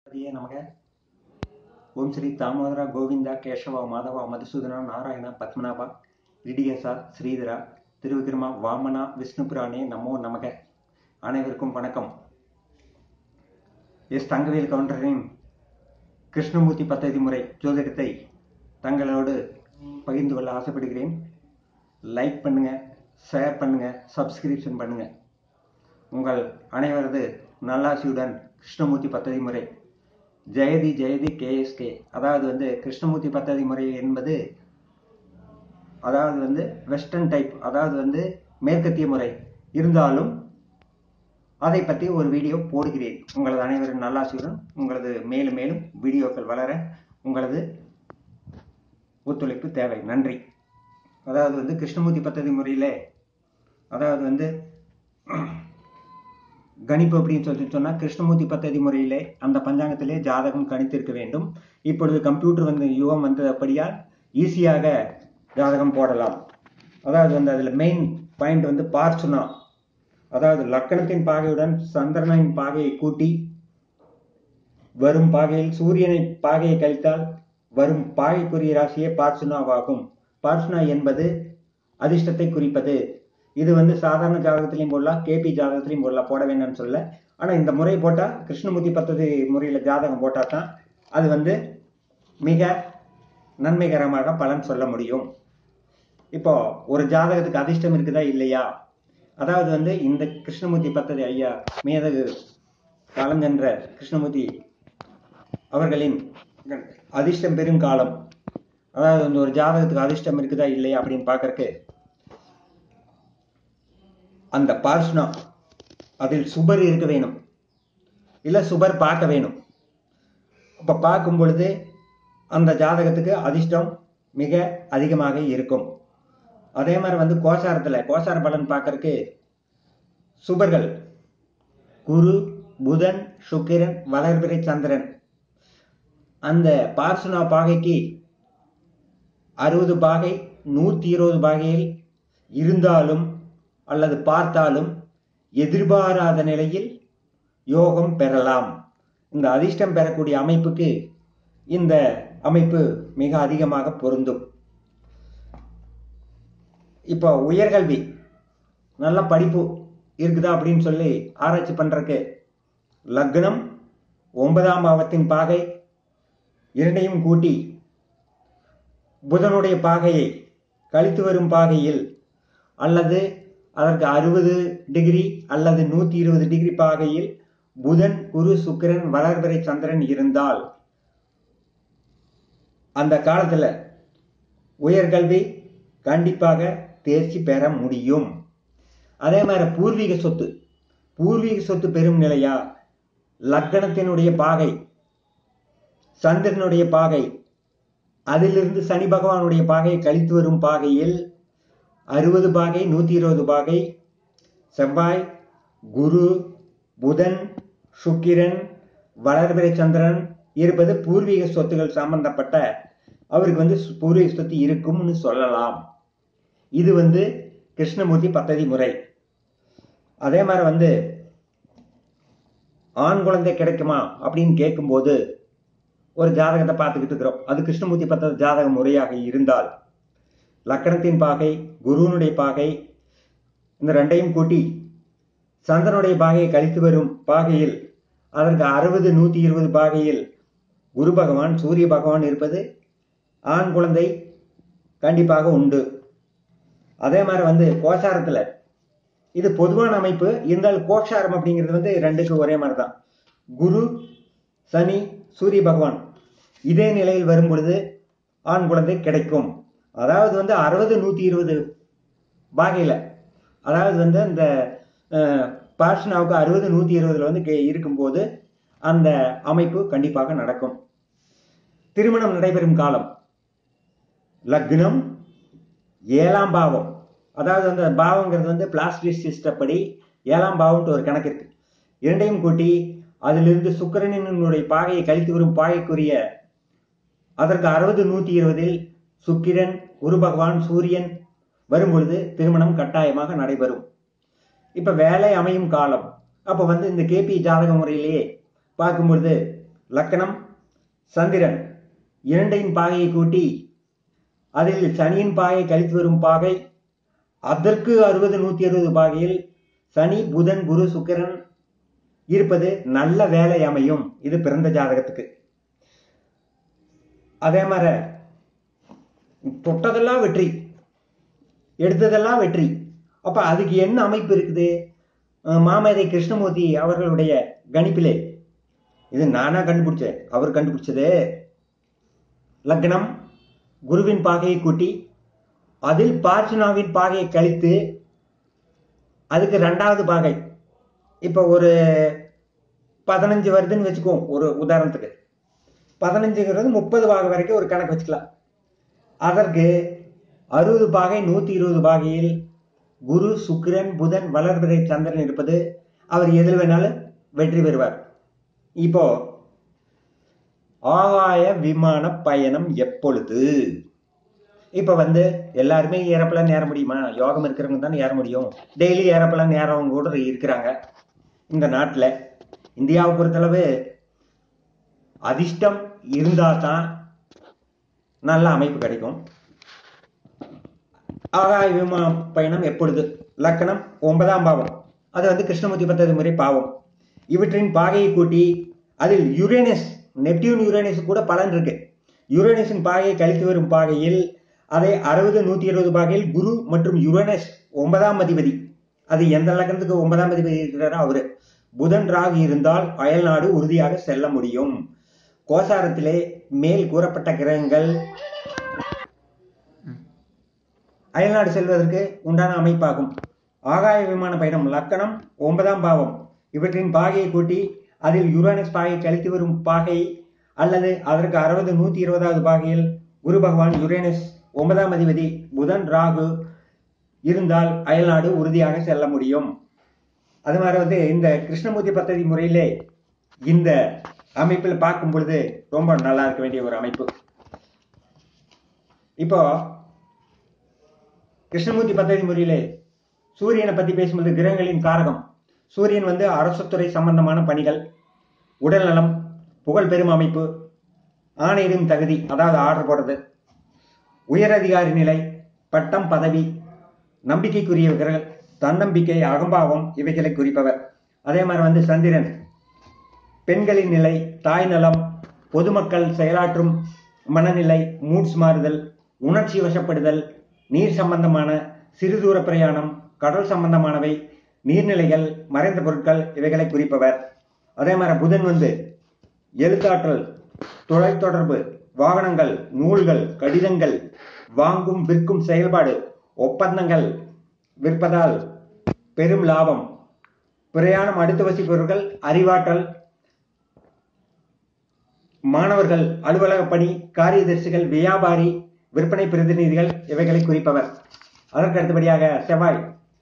ಹರಿಯೇ ನಮಗೆ ಓಂ ಶ್ರೀ தாமோதர கோவிந்தா கேசவ மாதவ மதுசூதனா நாராயண பத்மநாபா இடிகேசா ஸ்ரீதரா திருவிக்ரமா வாமனா விஷ்ணுபுராணே நமோ நமக அனைவருக்கும் வணக்கம் எஸ் தங்கவேல் கவுண்டரின் கிருஷ்ணமூர்த்தி பத்ததி முறை ஜோதிடத்தை தங்களோடு பகிர்ந்து கொள்ள ஆசைப்படுகிறேன் லைக் பண்ணுங்க ஷேர் பண்ணுங்க சப்ஸ்கிரிப்ஷன் பண்ணுங்க உங்கள் அனைவரது நல்லாசியுடன் கிருஷ்ணமூர்த்தி பத்ததி முறை ஜெயதி ஜெயதி கேஎஸ்கே அதாவது வந்து கிருஷ்ணமூர்த்தி பத்ததி முறை என்பது அதாவது வந்து வெஸ்டர்ன் டைப் அதாவது வந்து மேற்கத்திய முறை இருந்தாலும் அதை பற்றி ஒரு வீடியோ போடுகிறேன் உங்களது அனைவரின் நல்லாசியுடன் உங்களது மேலும் மேலும் வீடியோக்கள் வளர உங்களது ஒத்துழைப்பு தேவை நன்றி அதாவது வந்து கிருஷ்ணமூர்த்தி பத்ததி முறையில் அதாவது வந்து கணிப்பு அப்படின்னு சொல்லி சொன்னால் கிருஷ்ணமூர்த்தி பத்ததி முறையிலே அந்த பஞ்சாங்கத்திலே ஜாதகம் கணித்திருக்க வேண்டும் இப்பொழுது கம்ப்யூட்டர் வந்து யுகம் வந்தபடியால் ஈஸியாக ஜாதகம் போடலாம் அதாவது வந்து அதில் மெயின் பாயிண்ட் வந்து பார்ச்சுனா அதாவது லக்கணத்தின் பாகையுடன் சந்திரனின் பாகையை கூட்டி வரும் பாகையில் சூரியனை பாகையை கழித்தால் வரும் பாகைக்குரிய ராசியே பார்ச்சுனாவாகும் பார்ச்சுனா என்பது அதிர்ஷ்டத்தை குறிப்பது இது வந்து சாதாரண ஜாதகத்திலையும் போடலாம் கேபி ஜாதகத்திலையும் போடலாம் போட வேண்டாம்னு சொல்ல ஆனால் இந்த முறை போட்டால் கிருஷ்ணமூர்த்தி பத்ததி முறையில் ஜாதகம் போட்டால் தான் அது வந்து மிக நன்மைகரமாக பலன் சொல்ல முடியும் இப்போ ஒரு ஜாதகத்துக்கு அதிர்ஷ்டம் இருக்குதா இல்லையா அதாவது வந்து இந்த கிருஷ்ணமூர்த்தி பத்ததி ஐயா மேதகு காலஞ்சென்ற கிருஷ்ணமூர்த்தி அவர்களின் அதிர்ஷ்டம் பெறும் காலம் அதாவது வந்து ஒரு ஜாதகத்துக்கு அதிர்ஷ்டம் இருக்குதா இல்லையா அப்படின்னு பார்க்கறக்கு அந்த பார்ஷ்னா அதில் சுபர் இருக்க வேணும் இல்லை சுபர் பார்க்க வேணும் அப்போ பார்க்கும் பொழுது அந்த ஜாதகத்துக்கு அதிர்ஷ்டம் மிக அதிகமாக இருக்கும் அதே மாதிரி வந்து கோசாரத்தில் கோசார பலன் பார்க்கறக்கு சுபர்கள் குரு புதன் சுக்கிரன் வளர்பிறை சந்திரன் அந்த பார்சுனா பாகைக்கு அறுபது பாகை நூற்றி இருபது பாகையில் இருந்தாலும் அல்லது பார்த்தாலும் எதிர்பாராத நிலையில் யோகம் பெறலாம் இந்த அதிர்ஷ்டம் பெறக்கூடிய அமைப்புக்கு இந்த அமைப்பு மிக அதிகமாக பொருந்தும் இப்போ உயர்கல்வி நல்ல படிப்பு இருக்குதா அப்படின்னு சொல்லி ஆராய்ச்சி பண்றதுக்கு லக்னம் ஒன்பதாம் பாவத்தின் பாகை இரண்டையும் கூட்டி புதனுடைய பாகையை கழித்து வரும் பாகையில் அல்லது அதற்கு அறுபது டிகிரி அல்லது நூற்றி இருபது டிகிரி பாகையில் புதன் குரு சுக்கிரன் வளர்பிறை சந்திரன் இருந்தால் அந்த காலத்துல உயர்கல்வி கண்டிப்பாக தேர்ச்சி பெற முடியும் அதே மாதிரி பூர்வீக சொத்து பூர்வீக சொத்து பெறும் நிலையா லக்கணத்தினுடைய பாகை சந்திரனுடைய பாகை அதிலிருந்து சனி பகவானுடைய பாகையை கழித்து வரும் பாகையில் அறுபது பாகை நூற்றி இருபது பாகை செவ்வாய் குரு புதன் சுக்கிரன் வளர்பிறை சந்திரன் இருப்பது பூர்வீக சொத்துகள் சம்பந்தப்பட்ட அவருக்கு வந்து பூர்வீக சொத்து இருக்கும்னு சொல்லலாம் இது வந்து கிருஷ்ணமூர்த்தி பத்ததி முறை அதே மாதிரி வந்து ஆண் குழந்தை கிடைக்குமா அப்படின்னு கேட்கும்போது ஒரு ஜாதகத்தை பார்த்துக்கிட்டு இருக்கிறோம் அது கிருஷ்ணமூர்த்தி பத்ததி ஜாதக முறையாக இருந்தால் லக்கணத்தின் பாகை குருவனுடைய பாகை இந்த ரெண்டையும் கூட்டி சந்திரனுடைய பாகையை கழித்து வரும் பாகையில் அதற்கு அறுபது நூற்றி இருபது பாகையில் குரு பகவான் சூரிய பகவான் இருப்பது ஆண் குழந்தை கண்டிப்பாக உண்டு அதே மாதிரி வந்து கோசாரத்தில் இது பொதுவான அமைப்பு இருந்தால் கோஷாரம் அப்படிங்கிறது வந்து ரெண்டுக்கு ஒரே மாதிரி தான் குரு சனி சூரிய பகவான் இதே நிலையில் வரும் பொழுது ஆண் குழந்தை கிடைக்கும் அதாவது வந்து அறுபது நூற்றி இருபது பாகையில் அதாவது வந்து இந்த பார்ஷனாவுக்கு அறுபது நூற்றி இருபதுல வந்து இருக்கும்போது அந்த அமைப்பு கண்டிப்பாக நடக்கும் திருமணம் நடைபெறும் காலம் லக்னம் ஏழாம் பாவம் அதாவது அந்த பாவங்கிறது வந்து பிளாஸ்டிக் சிஸ்டப்படி ஏழாம் பாவம்ட்டு ஒரு கணக்கு இருக்கு இரண்டையும் கூட்டி அதிலிருந்து சுக்கரனினுடைய பாகையை கழித்து வரும் பாகைக்குரிய அதற்கு அறுபது நூற்றி இருபதில் சுக்கிரன் குரு பகவான் சூரியன் வரும்பொழுது திருமணம் கட்டாயமாக நடைபெறும் இப்ப வேலை அமையும் காலம் அப்ப வந்து இந்த கேபி ஜாதக முறையிலேயே பார்க்கும்பொழுது லக்கணம் சந்திரன் இரண்டையின் பாகையை கூட்டி அதில் சனியின் பாகை கழித்து வரும் பாகை அதற்கு அறுபது நூத்தி அறுபது பாகையில் சனி புதன் குரு சுக்கிரன் இருப்பது நல்ல வேலை அமையும் இது பிறந்த ஜாதகத்துக்கு அதே மாதிரி தொட்டதெல்லாம் வெற்றி எடுத்ததெல்லாம் வெற்றி அப்ப அதுக்கு என்ன அமைப்பு இருக்குது அஹ் மாமேதை கிருஷ்ணமூர்த்தி அவர்களுடைய கணிப்பிலே இது நானா கண்டுபிடிச்சேன் அவர் கண்டுபிடிச்சது லக்னம் குருவின் பாகையை கூட்டி அதில் பார்ச்சுனாவின் பாகையை கழித்து அதுக்கு ரெண்டாவது பாகை இப்போ ஒரு பதினஞ்சு வருதுன்னு வச்சுக்குவோம் ஒரு உதாரணத்துக்கு பதினஞ்சுங்கிறது முப்பது பாகை வரைக்கும் ஒரு கணக்கு வச்சுக்கலாம் அதற்கு அறுபது பாகை நூத்தி இருபது பாகையில் குரு சுக்கிரன் புதன் வளர்பிறை சந்திரன் இருப்பது அவர் எதில் வேணாலும் வெற்றி பெறுவார் இப்போ ஆகாய விமான பயணம் எப்பொழுது இப்ப வந்து எல்லாருமே ஏறப்பெல்லாம் ஏற முடியுமா யோகம் இருக்கிறவங்க தானே ஏற முடியும் டெய்லி ஏறப்பெல்லாம் ஏறவங்க கூட இருக்கிறாங்க இந்த நாட்டுல இந்தியாவை பொறுத்தளவு அதிர்ஷ்டம் இருந்தா தான் நல்ல அமைப்பு கிடைக்கும் ஆகாய விமான பயணம் எப்பொழுது லக்கணம் ஒன்பதாம் பாவம் அது வந்து கிருஷ்ணமூர்த்தி பத்தது முறை பாவம் இவற்றின் பாகையை கூட்டி அதில் யுரேனஸ் நெப்டியூன் யுரேனஸ் கூட பலன் இருக்கு யுரேனஸின் பாகையை கழித்து வரும் பாகையில் அதை அறுபது நூத்தி இருபது பாகையில் குரு மற்றும் யுரேனஸ் ஒன்பதாம் அதிபதி அது எந்த லக்கணத்துக்கு ஒன்பதாம் அதிபதி இருக்கிறாரோ அவரு புதன் ராகு இருந்தால் அயல்நாடு உறுதியாக செல்ல முடியும் கோசாரத்திலே மேல் கூறப்பட்ட கிரகங்கள் அயல்நாடு செல்வதற்கு உண்டான அமைப்பாகும் ஆகாய விமான பயணம் லக்கணம் ஒன்பதாம் பாவம் இவற்றின் பாகையை கூட்டி அதில் யுரானஸ் பாகை கழித்து வரும் பாகை அல்லது அதற்கு அறுபது நூத்தி இருபதாவது பாகையில் குரு பகவான் யுரேனஸ் ஒன்பதாம் அதிபதி புதன் ராகு இருந்தால் அயல்நாடு உறுதியாக செல்ல முடியும் அது மாதிரி வந்து இந்த கிருஷ்ணமூர்த்தி பத்ததி முறையிலே இந்த அமைப்பில் பார்க்கும் பொழுது ரொம்ப நல்லா இருக்க வேண்டிய ஒரு அமைப்பு இப்போ கிருஷ்ணமூர்த்தி பத்ததி முறையிலே சூரியனை பத்தி பேசும்போது கிரகங்களின் காரகம் சூரியன் வந்து அரசுத்துறை சம்பந்தமான பணிகள் உடல்நலம் புகழ் பெரும் அமைப்பு ஆணையிடும் தகுதி அதாவது ஆர்டர் போடுறது உயரதிகாரி நிலை பட்டம் பதவி நம்பிக்கைக்குரியவர்கள் தன்னம்பிக்கை அகம்பாவம் இவைகளை குறிப்பவர் அதே மாதிரி வந்து சந்திரன் பெண்களின் நிலை தாய் நலம் பொதுமக்கள் செயலாற்றும் மனநிலை மூட்ஸ் மாறுதல் உணர்ச்சி வசப்படுதல் நீர் சம்பந்தமான சிறுதூர பிரயாணம் கடல் சம்பந்தமானவை நீர்நிலைகள் மறைந்த பொருட்கள் இவைகளை குறிப்பவர் அதே மாதிரி புதன் வந்து எழுத்தாற்றல் தொலைத்தொடர்பு வாகனங்கள் நூல்கள் கடிதங்கள் வாங்கும் விற்கும் செயல்பாடு ஒப்பந்தங்கள் விற்பதால் பெரும் லாபம் பிரயாணம் அடுத்து வசிப்பவர்கள் அறிவாற்றல் மாணவர்கள் அலுவலக பணி காரியதர்சிகள் வியாபாரி விற்பனை பிரதிநிதிகள் இவைகளை குறிப்பவர் அதற்கு அடுத்தபடியாக செவ்வாய்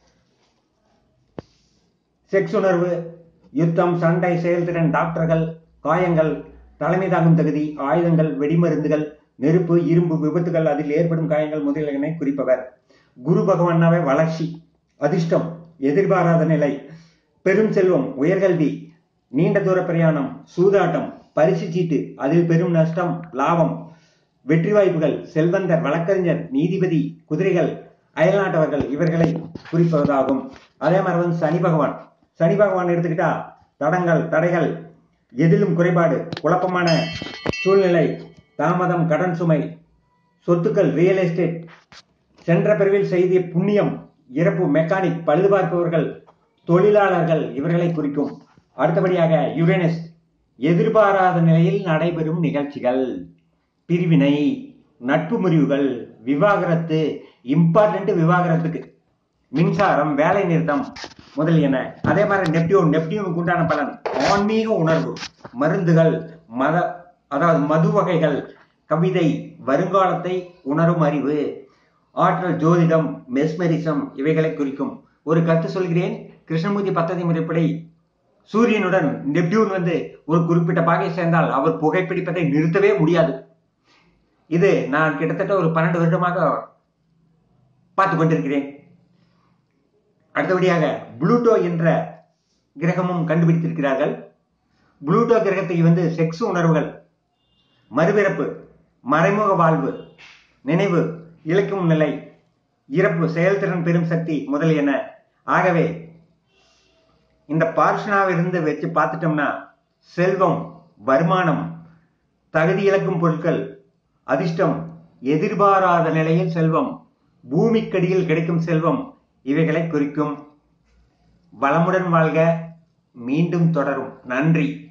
செக்ஸ் உணர்வு யுத்தம் சண்டை செயல்திறன் டாக்டர்கள் காயங்கள் தலைமை தாங்கும் தகுதி ஆயுதங்கள் வெடிமருந்துகள் நெருப்பு இரும்பு விபத்துகள் அதில் ஏற்படும் காயங்கள் முதலியன குறிப்பவர் குரு பகவானாவே வளர்ச்சி அதிர்ஷ்டம் எதிர்பாராத நிலை பெரும் செல்வம் உயர்கல்வி நீண்ட தூர பிரயாணம் சூதாட்டம் பரிசு சீட்டு அதில் பெரும் நஷ்டம் லாபம் வெற்றி வாய்ப்புகள் செல்வந்தர் வழக்கறிஞர் நீதிபதி குதிரைகள் அயல்நாட்டவர்கள் இவர்களை குறிப்பதாகும் அதே மாதிரி வந்து சனி பகவான் சனி பகவான் எடுத்துக்கிட்டா தடங்கள் தடைகள் எதிலும் குறைபாடு குழப்பமான சூழ்நிலை தாமதம் கடன் சுமை சொத்துக்கள் ரியல் எஸ்டேட் சென்ற பிரிவில் செய்திய புண்ணியம் இறப்பு மெக்கானிக் பழுது பார்ப்பவர்கள் தொழிலாளர்கள் இவர்களை குறிக்கும் அடுத்தபடியாக யுரேனஸ் எதிர்பாராத நிலையில் நடைபெறும் நிகழ்ச்சிகள் பிரிவினை நட்பு முறிவுகள் விவாகரத்து இம்பார்ட்டன்ட் விவாகரத்துக்கு மின்சாரம் வேலை நிறுத்தம் முதலியன அதே மாதிரி நெப்டியூன் நெப்டியூனுக்கு உண்டான பலன் ஆன்மீக உணர்வு மருந்துகள் மத அதாவது மது வகைகள் கவிதை வருங்காலத்தை உணரும் அறிவு ஆற்றல் ஜோதிடம் மெஸ்மெரிசம் இவைகளை குறிக்கும் ஒரு கருத்து சொல்கிறேன் கிருஷ்ணமூர்த்தி பத்ததி முறைப்படி சூரியனுடன் நெப்டியூன் வந்து ஒரு குறிப்பிட்ட பாகை சேர்ந்தால் அவர் புகைப்பிடிப்பதை நிறுத்தவே முடியாது இது நான் கிட்டத்தட்ட ஒரு பன்னெண்டு வருடமாக பார்த்து கொண்டிருக்கிறேன் அடுத்தபடியாக புளூட்டோ என்ற கிரகமும் கண்டுபிடித்திருக்கிறார்கள் புளூட்டோ கிரகத்துக்கு வந்து செக்ஸ் உணர்வுகள் மறுபிறப்பு மறைமுக வாழ்வு நினைவு இழக்கும் நிலை இறப்பு செயல்திறன் பெரும் சக்தி முதலியன ஆகவே இந்த பார்ஷனாவிலிருந்து வச்சு பார்த்துட்டோம்னா செல்வம் வருமானம் தகுதி இழக்கும் பொருட்கள் அதிர்ஷ்டம் எதிர்பாராத நிலையில் செல்வம் பூமிக்கடியில் கிடைக்கும் செல்வம் இவைகளை குறிக்கும் வளமுடன் வாழ்க மீண்டும் தொடரும் நன்றி